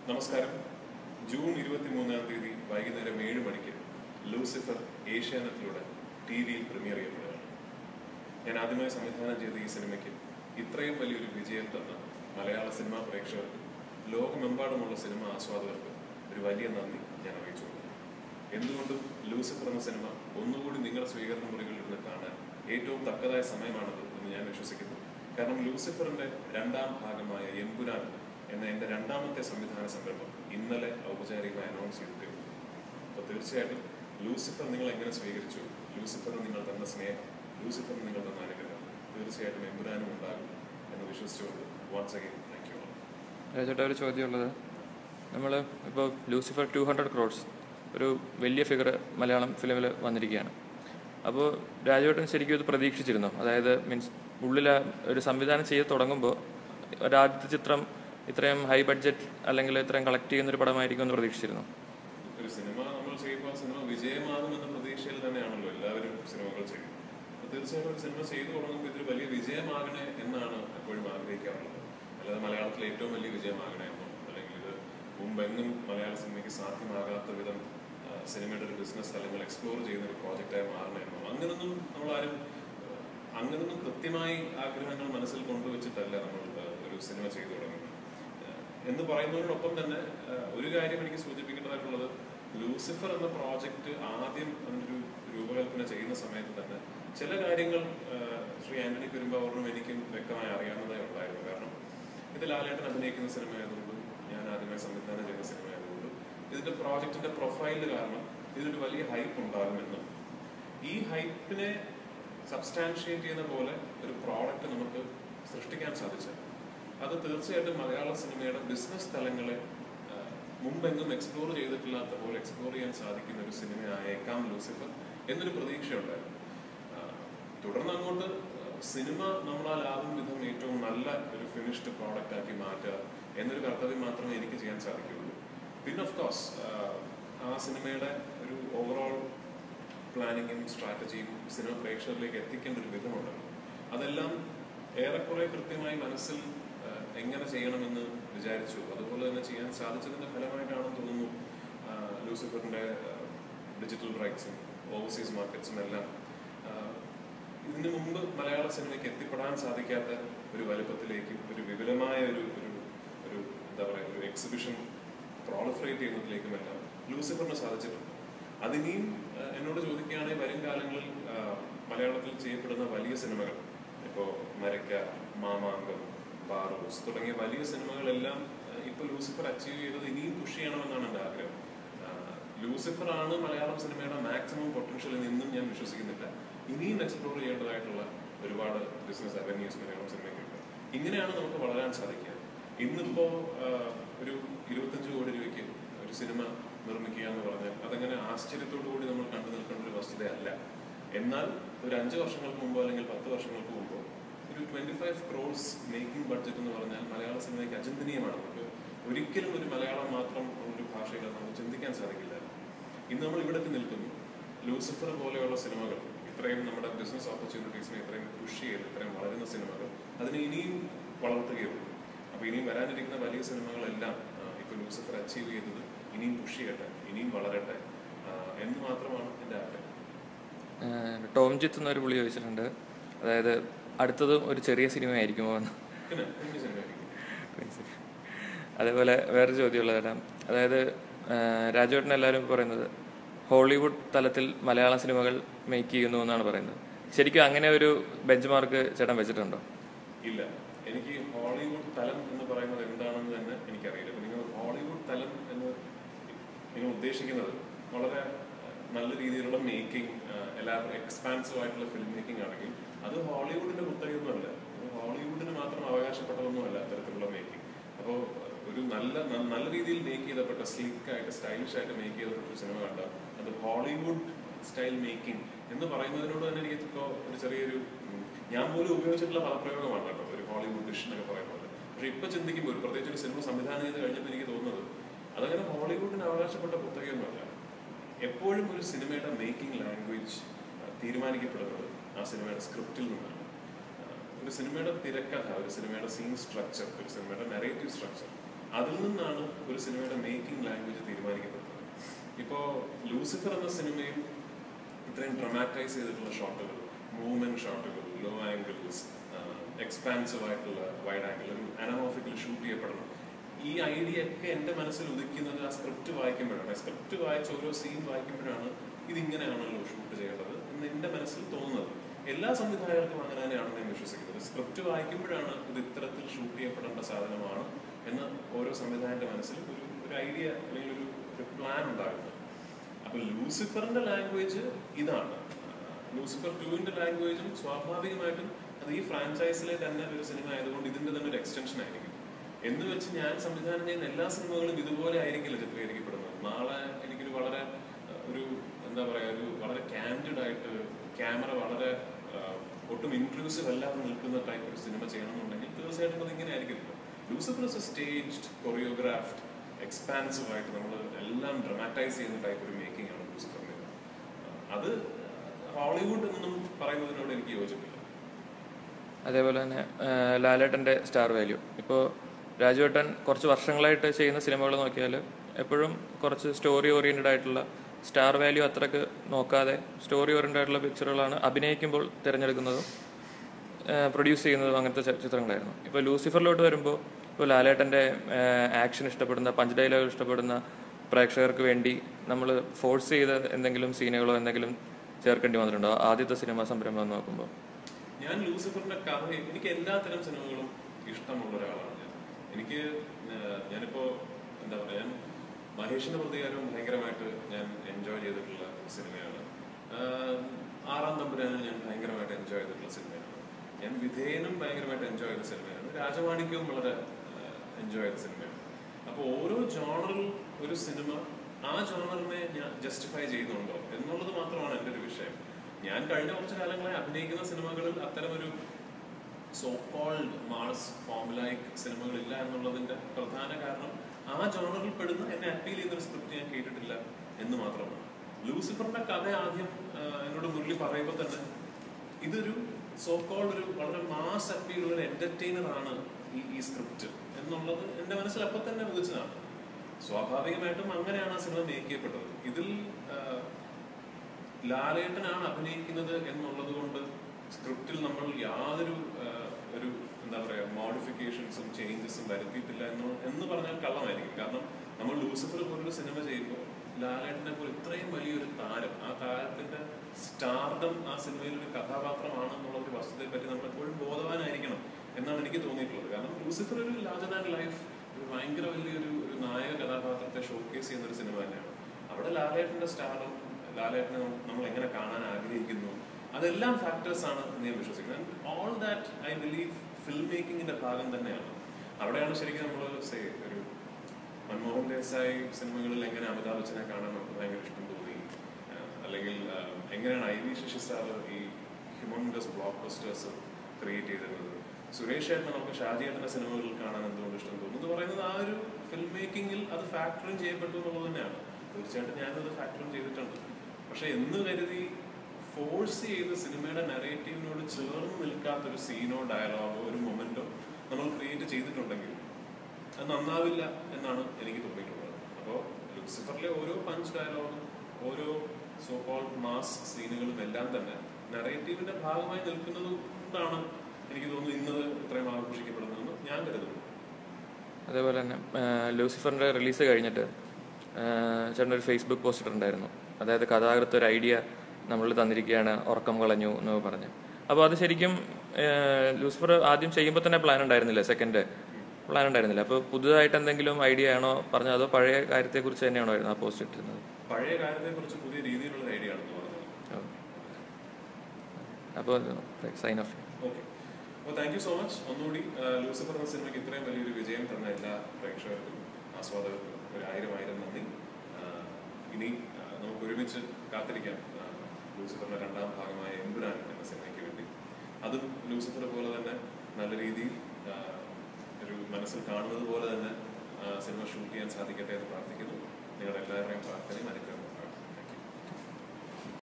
നമസ്കാരം ജൂൺ ഇരുപത്തി മൂന്നാം തീയതി വൈകുന്നേരം ഏഴ് മണിക്ക് ലൂസിഫർ ഏഷ്യാനെറ്റിലൂടെ ടി വിയിൽ പ്രീമിയർ ചെയ്യപ്പെടുകയാണ് ഞാൻ ആദ്യമായി സംവിധാനം ചെയ്ത ഈ സിനിമയ്ക്ക് ഇത്രയും വലിയൊരു വിജയം തന്ന മലയാള സിനിമാ പ്രേക്ഷകർക്ക് ലോകമെമ്പാടുമുള്ള സിനിമ ആസ്വാദകർക്ക് ഒരു വലിയ നന്ദി ഞാൻ അറിയിച്ചു എന്തുകൊണ്ടും ലൂസിഫർ എന്ന സിനിമ ഒന്നുകൂടി നിങ്ങളുടെ സ്വീകരണ മുറികളിൽ നിന്ന് കാണാൻ ഏറ്റവും തക്കതായ സമയമാണത് എന്ന് ഞാൻ വിശ്വസിക്കുന്നു കാരണം ലൂസിഫറിന്റെ രണ്ടാം ഭാഗമായ എമ്പുരാൻ എന്ന എന്റെ രണ്ടാമത്തെ സംവിധാന സംരംഭം ഇന്നലെ ഔപചാരികമായി അനൗൺസ് ചെയ്തിട്ടേ ഉള്ളൂ അപ്പോൾ തീർച്ചയായിട്ടും ലൂസിഫർ നിങ്ങൾ എങ്ങനെ സ്വീകരിച്ചു ലൂസിഫറിന് നിങ്ങൾ തന്ന സ്നേഹം ലൂസിഫറിന് നിങ്ങൾ തന്ന അനുഗ്രഹം തീർച്ചയായിട്ടും എമ്പുരാനും ഉണ്ടാകും എന്ന് വിശ്വസിച്ചുകൊണ്ട് വാട്സ് അഗൈൻ താങ്ക് യു രാജേട്ട ഒരു ചോദ്യമുള്ളത് നമ്മൾ ഇപ്പോൾ ലൂസിഫർ ടു ഹൺഡ്രഡ് ക്രോഡ്സ് ഒരു വലിയ ഫിഗർ മലയാളം ഫിലിമിൽ വന്നിരിക്കുകയാണ് അപ്പോൾ രാജേട്ടൻ ശരിക്കും ഇത് പ്രതീക്ഷിച്ചിരുന്നു അതായത് മീൻസ് ഉള്ളിൽ ഒരു സംവിധാനം ചെയ്ത് തുടങ്ങുമ്പോൾ ഒരാദ്യത്തെ ചിത്രം ഇത്രയും ഹൈ ബഡ്ജറ്റ് അല്ലെങ്കിൽ ഇത്രയും കളക്ട് ചെയ്യുന്ന ഒരു പടമായിരിക്കും എന്ന് പ്രതീക്ഷിച്ചിരുന്നു ഒരു സിനിമ നമ്മൾ ചെയ്യുമ്പോൾ ആ സിനിമ വിജയമാകുമെന്ന പ്രതീക്ഷയിൽ തന്നെയാണല്ലോ എല്ലാവരും സിനിമകൾ ചെയ്യുന്നത് അപ്പോൾ തീർച്ചയായിട്ടും ഒരു സിനിമ ചെയ്തു തുടങ്ങുമ്പോൾ ഇതൊരു വലിയ വിജയമാകണേ എന്നാണ് എപ്പോഴും ആഗ്രഹിക്കാറുള്ളത് അല്ലാതെ മലയാളത്തിലെ ഏറ്റവും വലിയ വിജയമാകണേ എന്നോ അല്ലെങ്കിൽ ഇത് മുമ്പെങ്ങും മലയാള സിനിമയ്ക്ക് സാധ്യമാകാത്ത വിധം ആ, സിനിമയുടെ ഒരു ബിസിനസ് തലങ്ങൾ എക്സ്പ്ലോർ ചെയ്യുന്ന ഒരു പ്രോജക്റ്റായി മാറണേ എന്നോ അങ്ങനൊന്നും നമ്മളാരും ആ, അങ്ങനൊന്നും കൃത്യമായി ആഗ്രഹങ്ങൾ മനസ്സിൽ കൊണ്ടുവച്ചിട്ടല്ല നമ്മൾ ആ, ഒരു സിനിമ ചെയ്തു തുടങ്ങുന്നത് ആ, എന്ന് പറയുന്നതിനോടൊപ്പം തന്നെ ആ, ഒരു കാര്യം എനിക്ക് സൂചിപ്പിക്കേണ്ടതായിട്ടുള്ളത് ലൂസിഫർ എന്ന പ്രോജക്റ്റ് ആദ്യം അതിൻ്റെ ഒരു രൂപകൽപ്പന ചെയ്യുന്ന സമയത്ത് തന്നെ ചില കാര്യങ്ങൾ ആ, ശ്രീ ആന്റണി പെരുമ്പാവൂറിനും എനിക്കും വ്യക്തമായി അറിയാവുന്നതേ ഉണ്ടായിരുന്നു കാരണം ഇത് ലാലേട്ടൻ അഭിനയിക്കുന്ന സിനിമ ആയതുകൊണ്ടും ഞാൻ ആദ്യമായി സംവിധാനം ചെയ്യുന്ന സിനിമ ആയതുകൊണ്ടും ഇതിന്റെ പ്രോജക്റ്റിന്റെ പ്രൊഫൈൽ കാരണം ഇതിനൊരു വലിയ ഹൈപ്പ് ഉണ്ടാകുമെന്നും ഈ ഹൈപ്പിനെ സബ്സ്റ്റാൻഷിയേറ്റ് ചെയ്യുന്ന പോലെ ഒരു പ്രോഡക്റ്റ് നമുക്ക് സൃഷ്ടിക്കാൻ സാധിച്ചാൽ അത് തീർച്ചയായിട്ടും മലയാള സിനിമയുടെ ബിസിനസ് തലങ്ങളെ ആ, മുമ്പെങ്ങും എക്സ്പ്ലോർ ചെയ്തിട്ടില്ലാത്ത പോലെ എക്സ്പ്ലോർ ചെയ്യാൻ സാധിക്കുന്ന ഒരു സിനിമ ആയേക്കാം ലൂസിഫർ എന്നൊരു പ്രതീക്ഷയുണ്ടായിരുന്നു ആ, തുടർന്ന് അങ്ങോട്ട് സിനിമ നമ്മളാലാകും വിധം ഏറ്റവും നല്ല ഒരു ഫിനിഷ്ഡ് പ്രോഡക്റ്റ് ആക്കി മാറ്റുക എന്നൊരു കർത്തവ്യം മാത്രമേ എനിക്ക് ചെയ്യാൻ സാധിക്കുകയുള്ളൂ പിന്നെ ഓഫ് കോഴ്സ് ആ സിനിമയുടെ ഒരു ഓവറോൾ പ്ലാനിങ്ങും സ്ട്രാറ്റജിയും സിനിമ പ്രേക്ഷകരിലേക്ക് എത്തിക്കേണ്ട ഒരു വിധമുണ്ടല്ലോ അതെല്ലാം ഏറെക്കുറെ കൃത്യമായി മനസ്സിൽ ആ, എങ്ങനെ ചെയ്യണമെന്ന് വിചാരിച്ചു അതുപോലെ തന്നെ ചെയ്യാൻ സാധിച്ചതിന്റെ ഫലമായിട്ടാണെന്ന് തോന്നുന്നു ആ, ലൂസിഫറിന്റെ ഡിജിറ്റൽ റൈറ്റ്സും ഓവർസീസ് മാർക്കറ്റ്സും എല്ലാം ആ, ഇതിനു മുമ്പ് മലയാള സിനിമയ്ക്ക് എത്തിപ്പെടാൻ സാധിക്കാത്ത ഒരു വലുപ്പത്തിലേക്കും ഒരു വിപുലമായ ഒരു ഒരു ഒരു എന്താ പറയുക ഒരു എക്സിബിഷൻ പ്രോളിഫറേറ്റ് ചെയ്യുന്നതിലേക്കുമെല്ലാം ലൂസിഫറിന് സാധിച്ചിട്ടുണ്ട് അതിനിയും ആ, എന്നോട് ചോദിക്കുകയാണെങ്കിൽ വരും കാലങ്ങളിൽ ആ, മലയാളത്തിൽ ചെയ്യപ്പെടുന്ന വലിയ സിനിമകൾ ഇപ്പോൾ മരക്ക മാമാങ്കം ബാറോസ് തുടങ്ങിയ വലിയ സിനിമകളെല്ലാം ആ, ഇപ്പോൾ ലൂസിഫർ അച്ചീവ് ചെയ്തത് ഇനിയും പുഷ് ചെയ്യണമെന്നാണ് എൻ്റെ ആഗ്രഹം ആ, ലൂസിഫർ ആണ് മലയാളം സിനിമയുടെ മാക്സിമം പൊട്ടൻഷ്യൽ എന്നും ഞാൻ വിശ്വസിക്കുന്നില്ല ഇനിയും എക്സ്പ്ലോർ ചെയ്യേണ്ടതായിട്ടുള്ള ഒരുപാട് ബിസിനസ് അവന്യൂസ് മലയാളം സിനിമയ്ക്കുണ്ട് ഇങ്ങനെയാണ് നമുക്ക് വളരാൻ സാധിക്കുക ഇന്നിപ്പോ ആ, ഒരു ഇരുപത്തഞ്ച് കോടി രൂപയ്ക്ക് ഒരു സിനിമ നിർമ്മിക്കുക എന്ന് പറഞ്ഞാൽ അതങ്ങനെ ആശ്ചര്യത്തോടു കൂടി നമ്മൾ കണ്ടു നിൽക്കേണ്ട ഒരു വസ്തുതയല്ല എന്നാൽ ഒരു അഞ്ച് വർഷങ്ങൾക്ക് മുമ്പോ അല്ലെങ്കിൽ പത്ത് വർഷങ്ങൾക്ക് മുമ്പോ ഒരു twenty five crores making budget എന്ന് പറഞ്ഞാൽ മലയാള സിനിമയ്ക്ക് അചിന്തനീയമാണ് നമുക്ക് ഒരിക്കലും ഒരു മലയാളം മാത്രം ഒരു ഭാഷയിൽ നമുക്ക് ചിന്തിക്കാൻ സാധിക്കില്ല ഇന്ന് നമ്മൾ ഇവിടെ എത്തി നിൽക്കുന്നു ലൂസിഫർ പോലെയുള്ള സിനിമകൾ ഇത്രയും നമ്മുടെ ബിസിനസ് ഓപ്പർച്യൂണിറ്റീസിനെ ഇത്രയും പുഷ് ചെയ്ത് ഇത്രയും വളരുന്ന സിനിമകൾ അതിനെ ഇനിയും വളർത്തുകയുള്ളൂ അപ്പൊ ഇനിയും വരാനിരിക്കുന്ന വലിയ സിനിമകളെല്ലാം ആ, ഇപ്പൊ ലൂസിഫർ അച്ചീവ് ചെയ്തത് ഇനിയും പുഷ് ചെയ്യട്ടെ ഇനിയും വളരട്ടെ ആ, എന്ന് മാത്രമാണ് എൻ്റെ ആഗ്രഹം ഏഹ് ടോം ജിത്ത് എന്നൊരു പുള്ളി ചോദിച്ചിട്ടുണ്ട് അതായത് അടുത്തതും ഒരു ചെറിയ സിനിമ ആയിരിക്കുമോ എന്ന് പിന്നെ കുഞ്ഞു സിനിമയായിരിക്കും അതേപോലെ വേറെ ചോദ്യമുള്ളത് തരാം അതായത് ഏഹ് രാജുവേട്ടൻ എല്ലാവരും പറയുന്നത് ഹോളിവുഡ് തലത്തിൽ മലയാള സിനിമകൾ മേക്ക് ചെയ്യുന്നു എന്നാണ് പറയുന്നത് ശരിക്കും അങ്ങനെ ഒരു ബെഞ്ച് മാർക്ക് ചേട്ടൻ വെച്ചിട്ടുണ്ടോ ഇല്ല എനിക്ക് ഹോളിവുഡ് തലം എന്ന് പറയുന്നത് എന്താണെന്ന് തന്നെ എനിക്കറിയില്ല അപ്പൊ നിങ്ങൾ ഹോളിവുഡ് തലം എന്ന് നിങ്ങൾ ഉദ്ദേശിക്കുന്നത് വളരെ അഹ്, നല്ല രീതിയിലുള്ള മേക്കിംഗ് എല്ലാവരും എക്സ്പാൻസീവ് ആയിട്ടുള്ള ഫിലിം മേക്കിംഗ് ആണെങ്കിൽ അത് ഹോളിവുഡിന്റെ കുത്തകയൊന്നുമല്ല അത് ഹോളിവുഡിന് മാത്രം അവകാശപ്പെട്ടതൊന്നുമല്ല അത്തരത്തിലുള്ള മേക്കിംഗ് അപ്പോൾ ഒരു നല്ല ന- നല്ല രീതിയിൽ മേക്ക് ചെയ്തപ്പെട്ട സ്ലിക്ക് ആയിട്ട് സ്റ്റൈലിഷ് ആയിട്ട് മേക്ക് ചെയ്തപ്പെട്ട ഒരു സിനിമ കണ്ടാൽ അത് ഹോളിവുഡ് സ്റ്റൈൽ മേക്കിംഗ് എന്ന് പറയുന്നതിനോട് തന്നെ എനിക്ക് ഇപ്പോൾ ഒരു ചെറിയൊരു ഉം, ഞാൻ പോലും ഉപയോഗിച്ചിട്ടുള്ള പദപ്രയോഗമാണ് കേട്ടോ ഒരു ഹോളിവുഡ് ഡിഷ് എന്നൊക്കെ പറയുന്നത് പക്ഷെ ഇപ്പൊ ചിന്തിക്കുമ്പോൾ ഒരു പ്രത്യേകിച്ച് ഒരു സിനിമ സംവിധാനം ചെയ്ത് കഴിഞ്ഞപ്പോൾ എനിക്ക് തോന്നുന്നത് അതങ്ങനെ ഹോളിവുഡിന് അവകാശപ്പെട്ട പുസ്തകമൊന്നുമല്ല എപ്പോഴും ഒരു സിനിമയുടെ മേക്കിംഗ് ലാംഗ്വേജ് തീരുമാനിക്കപ്പെടുന്നത് ആ സിനിമയുടെ സ്ക്രിപ്റ്റിൽ നിന്നാണ് ആ, ഒരു സിനിമയുടെ തിരക്കഥ ഒരു സിനിമയുടെ സീൻ സ്ട്രക്ചർ ഒരു സിനിമയുടെ നെറേറ്റീവ് സ്ട്രക്ചർ അതിൽ നിന്നാണ് ഒരു സിനിമയുടെ മേക്കിംഗ് ലാംഗ്വേജ് തീരുമാനിക്കപ്പെടുന്നത് ഇപ്പോൾ ലൂസിഫർ എന്ന സിനിമയിൽ ഇത്രയും ഡ്രമാറ്റൈസ് ചെയ്തിട്ടുള്ള ഷോട്ടുകൾ മൂവ്മെന്റ് ഷോട്ടുകൾ ലോ ആംഗിൾസ് എക്സ്പാൻസീവ് ആയിട്ടുള്ള വൈഡ് ആംഗിൾ ഒരു അനമോഫിക്കൽ ഷൂട്ട് ചെയ്യപ്പെടണം ഈ ഐഡിയ ഒക്കെ എൻ്റെ മനസ്സിൽ ഉദിക്കുന്നത് ആ സ്ക്രിപ്റ്റ് വായിക്കുമ്പോഴാണ് സ്ക്രിപ്റ്റ് വായിച്ച ഓരോ സീൻ വായിക്കുമ്പോഴാണ് ഇതിങ്ങനെയാണല്ലോ ഷൂട്ട് ചെയ്യേണ്ടത് എന്ന് എൻ്റെ മനസ്സിൽ തോന്നുന്നത് എല്ലാ സംവിധായകർക്കും അങ്ങനെ തന്നെയാണെന്ന് ഞാൻ വിശ്വസിക്കുന്നത് സ്ക്രിപ്റ്റ് വായിക്കുമ്പോഴാണ് ഇത് ഇത്തരത്തിൽ ഷൂട്ട് ചെയ്യപ്പെടേണ്ട സാധനമാണ് എന്ന് ഓരോ സംവിധായകന്റെ മനസ്സിൽ ഒരു ഒരു ഐഡിയ അല്ലെങ്കിൽ ഒരു ഒരു പ്ലാൻ ഉണ്ടാകുന്നത് അപ്പൊ ലൂസിഫറിന്റെ ലാംഗ്വേജ് ഇതാണ് ലൂസിഫർ ടുവിന്റെ ലാംഗ്വേജും സ്വാഭാവികമായിട്ടും അത് ഈ ഫ്രാഞ്ചൈസിലെ തന്നെ ഒരു സിനിമ ആയതുകൊണ്ട് ഇതിന്റെ തന്നെ ഒരു എക്സ്റ്റൻഷൻ ആയിരിക്കും എന്ന് വെച്ച് ഞാൻ സംവിധാനം ചെയ്യുന്ന എല്ലാ സിനിമകളും ഇതുപോലെ ആയിരിക്കില്ല ചിത്രീകരിക്കപ്പെടുന്നത് നാളെ എനിക്കൊരു വളരെ അഹ്, ഒരു എന്താ പറയാ ഒരു വളരെ കാൻഡിഡ് ആയിട്ട് ക്യാമറ വളരെ ആഹ്, ഒട്ടും ഇൻക്ലൂസീവ് അല്ലാതെ നിൽക്കുന്ന ടൈപ്പ് ഒരു സിനിമ ചെയ്യണമെന്നുണ്ടെങ്കിൽ തീർച്ചയായിട്ടും അത് ഇങ്ങനെ ആയിരിക്കില്ല Lucifer is a staged choreographed expansive ആയിട്ട് നമ്മൾ എല്ലാം ഡ്രമാറ്റൈസ് ചെയ്യുന്ന ടൈപ്പ് ഒരു മേക്കിംഗ് ആണ് ലൂസിഫറിന് അത് ഹോളിവുഡ് എന്നൊന്നും പറയുന്നതിനോട് എനിക്ക് യോജിപ്പില്ല അതേപോലെ തന്നെ ആ, ലാലേട്ടൻ്റെ സ്റ്റാർ വാല്യൂ ഇപ്പോൾ രാജുവേട്ടൻ കുറച്ച് വർഷങ്ങളായിട്ട് ചെയ്യുന്ന സിനിമകൾ നോക്കിയാൽ എപ്പോഴും കുറച്ച് സ്റ്റോറി ഓറിയൻറ്റഡ് ആയിട്ടുള്ള സ്റ്റാർ വാല്യൂ അത്രക്ക് നോക്കാതെ സ്റ്റോറി ഓറിയൻറ്റഡ് ആയിട്ടുള്ള പിക്ചറുകളാണ് അഭിനയിക്കുമ്പോൾ തിരഞ്ഞെടുക്കുന്നതും പ്രൊഡ്യൂസ് ചെയ്യുന്നതും അങ്ങനത്തെ ച- ചിത്രങ്ങളായിരുന്നു ഇപ്പോൾ ലൂസിഫറിലോട്ട് വരുമ്പോൾ ഇപ്പോൾ ലാലേട്ടൻ്റെ ആക്ഷൻ ഇഷ്ടപ്പെടുന്ന പഞ്ച് ഡയലോഗ് ഇഷ്ടപ്പെടുന്ന പ്രേക്ഷകർക്ക് വേണ്ടി നമ്മൾ ഫോഴ്സ് ചെയ്ത എന്തെങ്കിലും സീനുകളോ എന്തെങ്കിലും ചേർക്കേണ്ടി വന്നിട്ടുണ്ടോ ആദ്യത്തെ സിനിമാ സംരംഭം എന്ന് നോക്കുമ്പോൾ ഞാൻ ലൂസിഫറിന്റെ കഥ എനിക്ക് എല്ലാത്തരം സിനിമകളും ഇഷ്ടമുള്ള ഒരാളാണ് ഞാൻ എനിക്ക് ഏഹ്, ഞാനിപ്പോ എന്താ പറയാ ഞാൻ മഹേഷിന്റെ പ്രതികാരവും ഭയങ്കരമായിട്ട് ഞാൻ എൻജോയ് ചെയ്തിട്ടുള്ള സിനിമയാണ് ആഹ്, ആറാം തമ്പുരാനും ഞാൻ ഭയങ്കരമായിട്ട് എൻജോയ് ചെയ്തിട്ടുള്ള സിനിമയാണ് ഞാൻ വിധേയനും ഭയങ്കരമായിട്ട് എൻജോയ് ചെയ്ത സിനിമയാണ് രാജമാണിക്യവും വളരെ എൻജോയ് ചെയ്ത സിനിമയാണ് അപ്പോൾ ഓരോ ജോണറിൽ ഒരു സിനിമ ആ ജോണറിനെ ഞാൻ ജസ്റ്റിഫൈ ചെയ്യുന്നുണ്ടോ എന്നുള്ളത് മാത്രമാണ് എൻ്റെ ഒരു വിഷയം ഞാൻ കഴിഞ്ഞ കുറച്ച് കാലങ്ങളായി അഭിനയിക്കുന്ന സിനിമകളിൽ അത്തരമൊരു സോ കോൾഡ് മാർസ് ഫോമുലൈക്ക് സിനിമകളില്ല എന്നുള്ളതിന്റെ പ്രധാന കാരണം ആ ജോണറിൽ പെടുന്ന എന്നെ അപ്പീൽ ചെയ്യുന്ന ഒരു സ്ക്രിപ്റ്റ് ഞാൻ കേട്ടിട്ടില്ല എന്ന് മാത്രമാണ് ലൂസിഫറിന്റെ കഥ ആദ്യം ആ, എന്നോട് മുരളി പറയുമ്പോൾ തന്നെ ഇതൊരു സോ കോൾഡ് ഒരു വളരെ മാസ് അപ്പീലുള്ള ഒരു എന്റർടൈനർ ആണ് ഈ ഈ സ്ക്രിപ്റ്റ് എന്നുള്ളത് എന്റെ മനസ്സിൽ അപ്പൊ തന്നെ ഉദിച്ചതാണ് സ്വാഭാവികമായിട്ടും അങ്ങനെയാണ് ആ സിനിമ മേക്ക് ചെയ്യപ്പെട്ടത് ഇതിൽ ആ, ലാലേട്ടനാണ് അഭിനയിക്കുന്നത് എന്നുള്ളത് കൊണ്ട് സ്ക്രിപ്റ്റിൽ നമ്മൾ യാതൊരു ആ, ഒരു എന്താ പറയാ മോഡിഫിക്കേഷൻസും ചേഞ്ചസും വരുത്തിയിട്ടില്ല എന്ന് എന്ന് പറഞ്ഞാൽ കള്ളമായിരിക്കും കാരണം നമ്മൾ ലൂസിഫർ പോലൊരു സിനിമ ചെയ്യുമ്പോൾ ലാലേട്ടനെ പോലെ ഇത്രയും വലിയൊരു താരം ആ താരത്തിന്റെ സ്റ്റാർഡം ആ സിനിമയിൽ ഒരു കഥാപാത്രമാണ് എന്നുള്ള ഒരു വസ്തുതയെ പറ്റി നമ്മൾ എപ്പോഴും ബോധവാനായിരിക്കണം എന്നാണ് എനിക്ക് തോന്നിയിട്ടുള്ളത് കാരണം ലൂസിഫർ ഒരു ലാർജർ ദാൻ ലൈഫ് ഒരു ഭയങ്കര വലിയൊരു ഒരു നായക കഥാപാത്രത്തെ ഷോക്കേസ് ചെയ്യുന്ന ഒരു സിനിമ തന്നെയാണ് അവിടെ ലാലേട്ടന്റെ സ്റ്റാറും ലാലേട്ടനെ നം- നമ്മൾ എങ്ങനെ കാണാൻ ആഗ്രഹിക്കുന്നു അതെല്ലാം ഫാക്ടേഴ്സ് ആണ് എന്ന് ഞാൻ വിശ്വസിക്കുന്നത് all that I believe film മേക്കിങ്ങിന്റെ ഭാഗം തന്നെയാണ് അവിടെയാണ് ശരിക്കും നമ്മൾ സേ ഒരു മൻമോഹൻ ദേശായി സിനിമകളിൽ എങ്ങനെ അമിതാഭ് ബച്ചനെ കാണാൻ നമുക്ക് ഭയങ്കര ഇഷ്ടം തോന്നി ആഹ് അല്ലെങ്കിൽ ആഹ് എങ്ങനെയാണ് ഐ വി ശശി സാർ ഈ ഹ്യൂമൻഡസ് ബ്ലോക്ക് ബസ്റ്റേഴ്സ് ക്രിയേറ്റ് ചെയ്തിരുന്നത് സുരേഷ് ഏട്ടനെ നമുക്ക് ഷാജി ഏട്ടന്റെ സിനിമകളിൽ കാണാൻ എന്തുകൊണ്ട് ഇഷ്ടം തോന്നുന്നു എന്ന് പറയുന്നത് ആ ഒരു ഫിൽം മേക്കിങ്ങിൽ അത് ഫാക്ടറിങ് ചെയ്യപ്പെട്ടു എന്നുള്ളത് തന്നെയാണ് തീർച്ചയായിട്ടും ഞാനത് ഫാക്ടറിങ് ചെയ്തിട്ടുണ്ട് പക്ഷെ എന്ന് കരുതി ഫോഴ്സ് ചെയ്ത് സിനിമയുടെ നറേറ്റീവിനോട് ചേർന്ന് നിൽക്കാത്ത ഒരു സീനോ ഡയലോഗോ ഒരു മൊമെന്റോ നമ്മൾ ക്രിയേറ്റ് ചെയ്തിട്ടുണ്ടെങ്കിൽ അത് നന്നാവില്ല എന്നാണ് എനിക്ക് തോന്നിയിട്ടുള്ളത് അപ്പോൾ ലൂസിഫറിലെ ഓരോ പഞ്ച് ഡയലോഗും ഓരോ സോ കോൾ മാസ് സീനുകളും എല്ലാം തന്നെ നറേറ്റീവിന്റെ ഭാഗമായി നിൽക്കുന്നത് കൊണ്ടാണ് എനിക്ക് തോന്നുന്നു ഇന്നത് ഇത്രയും ആഘോഷിക്കപ്പെടുന്നതെന്ന് ഞാൻ കരുതുന്നു അതേപോലെ തന്നെ ആ, ലൂസിഫറിൻ്റെ റിലീസ് കഴിഞ്ഞിട്ട് ആ, ചേട്ടൻ ഒരു ഫേസ്ബുക്ക് പോസ്റ്റ് ഇട്ടിട്ടുണ്ടായിരുന്നു അതായത് കഥാകൃത്ത് ഒരു ഐഡിയ നമ്മൾ തന്നിരിക്കുകയാണ് ഉറക്കം കളഞ്ഞു എന്ന് പറഞ്ഞ് അപ്പോൾ അത് ശരിക്കും ആ, ലൂസിഫർ ആദ്യം ചെയ്യുമ്പോൾ തന്നെ പ്ലാൻ ഉണ്ടായിരുന്നില്ല സെക്കൻഡ് പ്ലാൻ ഉണ്ടായിരുന്നില്ല അപ്പോൾ പുതുതായിട്ട് എന്തെങ്കിലും ഐഡിയ ആണോ പറഞ്ഞത് അതോ പഴയ കാര്യത്തെക്കുറിച്ച് തന്നെയാണോ ആയിരുന്നു ആ പോസ്റ്റ് ഇട്ടിരുന്നത് പഴയ കാര്യത്തെ കുറിച്ച് പുതിയ രീതിയിലുള്ള ഒരു ഐഡിയ ആണെന്ന് പറഞ്ഞത് അപ്പോൾ സൈൻ ഓഫ് ഓക്കെ അപ്പോൾ താങ്ക് യു സോ മച്ച് ഒന്നുകൂടി ആ, ലൂസിഫർ എന്ന സിനിമയ്ക്ക് ഇത്രയും വലിയൊരു വിജയം തന്ന എല്ലാ പ്രേക്ഷകർക്കും ആസ്വാദകർക്കും ഒരു ആയിരം ആയിരം നന്ദി ആ, ഇനി ആ, നമുക്ക് ഒരുമിച്ച് കാത്തിരിക്കാം ആ, ലൂസിഫറിന്റെ രണ്ടാം ഭാഗമായ എമ്പുരാൻ എന്ന സിനിമയ്ക്ക് വേണ്ടി അതും ലൂസിഫർ പോലെ തന്നെ നല്ല രീതിയിൽ ആ, ഒരു മനസ്സിൽ കാണുന്നത് പോലെ തന്നെ ആ, സിനിമ ഷൂട്ട് ചെയ്യാൻ സാധിക്കട്ടെ എന്ന് പ്രാർത്ഥിക്കുന്നു നിങ്ങളുടെ എല്ലാവരുടെയും പ്രാർത്ഥനയും അനുഗ്രഹം